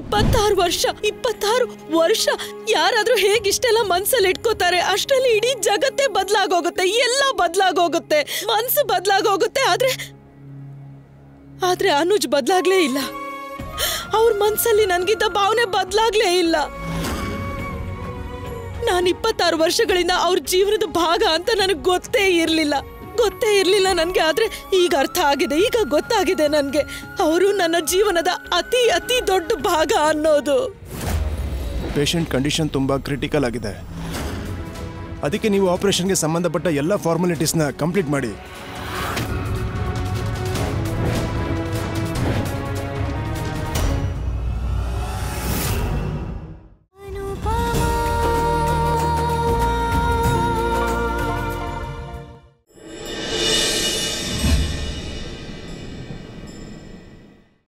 ಇಪ್ಪತ್ತಾರು ವರ್ಷ ಇಪ್ಪತ್ತಾರು ವರ್ಷ ಯಾರಾದ್ರೂ ಹೇಗ್ ಇಷ್ಟೆಲ್ಲ ಮನ್ಸಲ್ಲಿ ಇಟ್ಕೋತಾರೆ ಅಷ್ಟರಲ್ಲಿ ಇಡೀ ಜಗತ್ತೇ ಬದ್ಲಾಗೋಗುತ್ತೆ ಎಲ್ಲ ಬದ್ಲಾಗೋಗುತ್ತೆ ಮನ್ಸು ಬದ್ಲಾಗೋಗುತ್ತೆ ಆದ್ರೆ ಆದ್ರೆ ಅನುಜ್ ಬದ್ಲಾಗ್ಲೇ ಇಲ್ಲ ಅವ್ರ ಮನ್ಸಲ್ಲಿ ನನ್ಗಿದ್ದ ಭಾವನೆ ಬದ್ಲಾಗ್ಲೇ ಇಲ್ಲ ನಾನು ಇಪ್ಪತ್ತಾರು ವರ್ಷಗಳಿಂದ ಅವ್ರ ಜೀವನದ ಭಾಗ ಅಂತ ನನಗೆ ಗೊತ್ತೇ ಇರಲಿಲ್ಲ ಗೊತ್ತೇ ಇರಲಿಲ್ಲ ನನಗೆ ಆದ್ರೆ ಈಗ ಅರ್ಥ ಆಗಿದೆ ಈಗ ಗೊತ್ತಾಗಿದೆ ನನಗೆ ಅವರು ನನ್ನ ಜೀವನದ ಅತಿ ಅತಿ ದೊಡ್ಡ ಭಾಗ ಅನ್ನೋದು ಪೇಷಂಟ್ ಕಂಡೀಷನ್ ತುಂಬ ಕ್ರಿಟಿಕಲ್ ಆಗಿದೆ ಅದಕ್ಕೆ ನೀವು ಆಪರೇಷನ್ಗೆ ಸಂಬಂಧಪಟ್ಟ ಎಲ್ಲ ಫಾರ್ಮಾಲಿಟೀಸ್ನ ಕಂಪ್ಲೀಟ್ ಮಾಡಿ